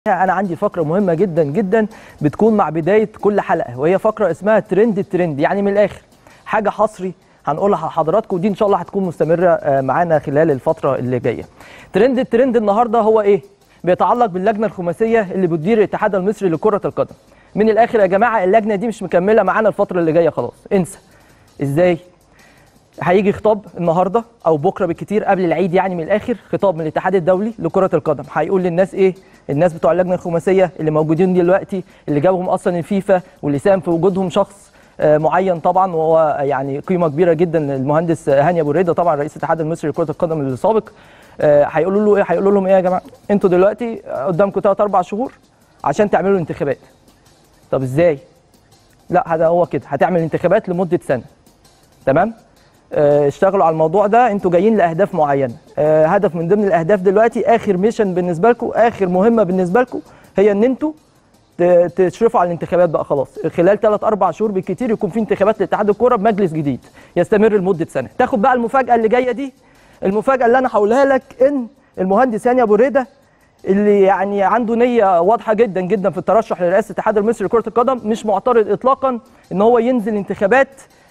انا عندي فقره مهمه جدا جدا بتكون مع بدايه كل حلقه وهي فقره اسمها ترند الترند يعني من الاخر حاجه حصري هنقولها لحضراتكم ودي ان شاء الله هتكون مستمره آه، معانا خلال الفتره اللي جايه ترند الترند النهارده هو ايه بيتعلق باللجنه الخماسيه اللي بتدير الاتحاد المصري لكره القدم من الاخر يا جماعه اللجنه دي مش مكمله معانا الفتره اللي جايه خلاص انسى ازاي هيجي خطاب النهارده او بكره بالكتير قبل العيد يعني من الاخر خطاب من الاتحاد الدولي لكره القدم هيقول للناس ايه الناس بتوع اللجنه الخماسيه اللي موجودين دلوقتي اللي جابهم اصلا الفيفا واللي ساهم في وجودهم شخص آه، معين طبعا وهو يعني قيمه كبيره جدا المهندس هاني ابو ريده طبعا رئيس الاتحاد المصري لكره القدم السابق آه، هيقولوا له ايه هيقولوا لهم ايه يا جماعه انتوا دلوقتي قدامكم 3 4 شهور عشان تعملوا انتخابات طب ازاي لا هذا هو كده هتعمل انتخابات لمده سنه تمام آه، اشتغلوا على الموضوع ده انتوا جايين لاهداف معينه آه، هدف من ضمن الاهداف دلوقتي اخر ميشن بالنسبه لكم اخر مهمه بالنسبه لكم هي ان انتوا ت- تشرفوا على الانتخابات بقى خلاص خلال 3 4 شهور بالكتير يكون في انتخابات لاتحاد الكوره بمجلس جديد يستمر لمده سنه تاخد بقى المفاجاه اللي جايه دي المفاجاه اللي انا هقولها لك ان المهندس هاني ابو ريده اللي يعني عنده نيه واضحه جدا جدا في الترشح لرئاسه الاتحاد المصري لكره القدم مش معترض اطلاقا ان هو ينزل انتخابات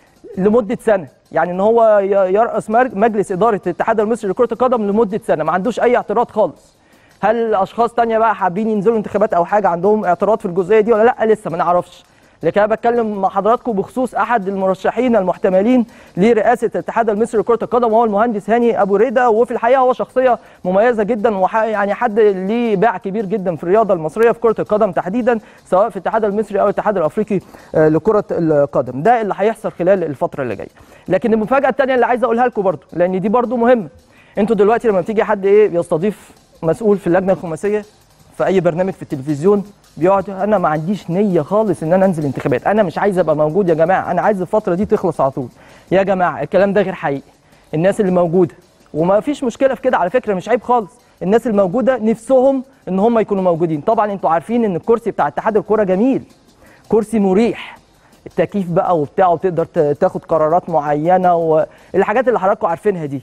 لمده سنه يعني ان هو ي- يرأس مر- مجلس اداره الاتحاد المصري لكره القدم لمده سنه ما عندوش اي اعتراض خالص هل اشخاص تانية بقى حابين ينزلوا انتخابات او حاجه عندهم اعتراض في الجزئيه دي ولا لا لسه ما نعرفش لكن انا بتكلم مع حضراتكم بخصوص احد المرشحين المحتملين لرئاسه الاتحاد المصري لكره القدم وهو المهندس هاني ابو ريده وفي الحقيقه هو شخصيه مميزه جدا وح يعني حد ليه باع كبير جدا في الرياضه المصريه في كره القدم تحديدا سواء في الاتحاد المصري او الاتحاد الافريقي آه، لكره القدم ده اللي هيحصل خلال الفتره اللي جايه لكن المفاجاه الثانيه اللي عايز اقولها لكم برضو لان دي برضو مهمه انتوا دلوقتي لما بتيجي حد ايه يستضيف مسؤول في اللجنه الخماسيه في اي برنامج في التلفزيون بيقعد انا ما عنديش نيه خالص ان انا انزل انتخابات انا مش عايز ابقى موجود يا جماعه انا عايز الفتره دي تخلص على طول يا جماعه الكلام ده غير حقيقي الناس اللي موجوده وما فيش مشكله في كده على فكره مش عيب خالص الناس الموجوده نفسهم ان هم يكونوا موجودين طبعا انتوا عارفين ان الكرسي بتاع اتحاد الكوره جميل كرسي مريح التكييف بقى وبتاع وتقدر ت- تاخد قرارات معينه والحاجات اللي حضراتكم عارفينها دي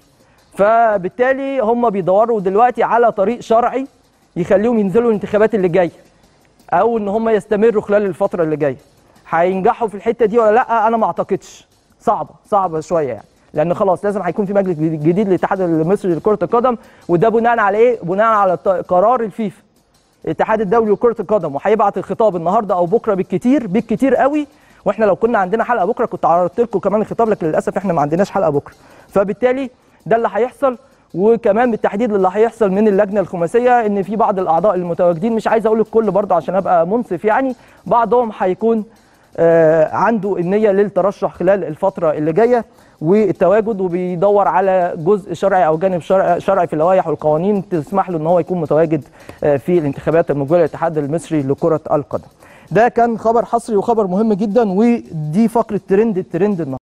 فبالتالي هم بيدوروا دلوقتي على طريق شرعي يخليهم ينزلوا الانتخابات اللي جايه او ان هم يستمروا خلال الفتره اللي جايه هينجحوا في الحته دي ولا لا انا ما اعتقدش صعبه صعبه شويه يعني لان خلاص لازم هيكون في مجلس جديد للاتحاد المصري لكره القدم وده بناء على ايه بناء على ط- قرار الفيفا الاتحاد الدولي لكره القدم وهيبعت الخطاب النهارده او بكره بالكتير بالكتير قوي واحنا لو كنا عندنا حلقه بكره كنت عرضت لكم كمان الخطاب لكن للاسف احنا ما عندناش حلقه بكره فبالتالي ده اللي هيحصل وكمان بالتحديد اللي هيحصل من اللجنه الخماسيه ان في بعض الاعضاء المتواجدين مش عايز اقول الكل برضه عشان ابقى منصف يعني بعضهم هيكون آه، عنده النيه للترشح خلال الفتره اللي جايه والتواجد وبيدور على جزء شرعي او جانب شرعي شرعي في اللوائح والقوانين تسمح له ان هو يكون متواجد آه، في الانتخابات المقبله للاتحاد المصري لكره القدم. ده كان خبر حصري وخبر مهم جدا ودي فقره ترند الترند النهارده.